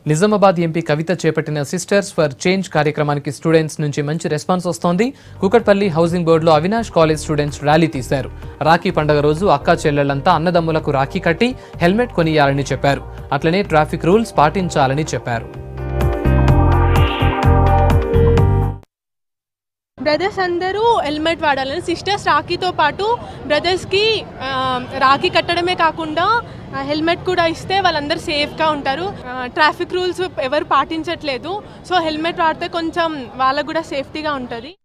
Nizamabad MP Kavitha చేపట్టిన sisters for change కార్యక్రమానికి students నుంచి మంచి రెస్పాన్స్ వస్తోంది కూకట్పల్లి హౌసింగ్ బోర్డులో అవినాష్ కాలేజ్ స్టూడెంట్స్ ర్యాలీ తీశారు రాఖీ పండుగ రోజు అక్కా చెల్లెళ్లంతా అన్నదమ్ములకు రాఖీ కట్టి హెల్మెట్ కొనియాలని చెప్పారు అట్లనే ట్రాఫిక్ రూల్స్ పాటించాలని చెప్పారు బ్రదర్స్ అందరూ హెల్మెట్ వాడాలని సిస్టర్స్ రాఖీతో పాటు బ్రదర్స్కి ఆ, రాఖీ కట్టడమే కాకుండా ఆ, హెల్మెట్ కూడా ఇస్తే వాళ్ళందరూ సేఫ్గా ఉంటారు ఆ, ట్రాఫిక్ రూల్స్ ఎవరు పాటించట్లేదు సో హెల్మెట్ వాడితే కొంచెం వాళ్ళకు కూడా సేఫ్టీగా ఉంటుంది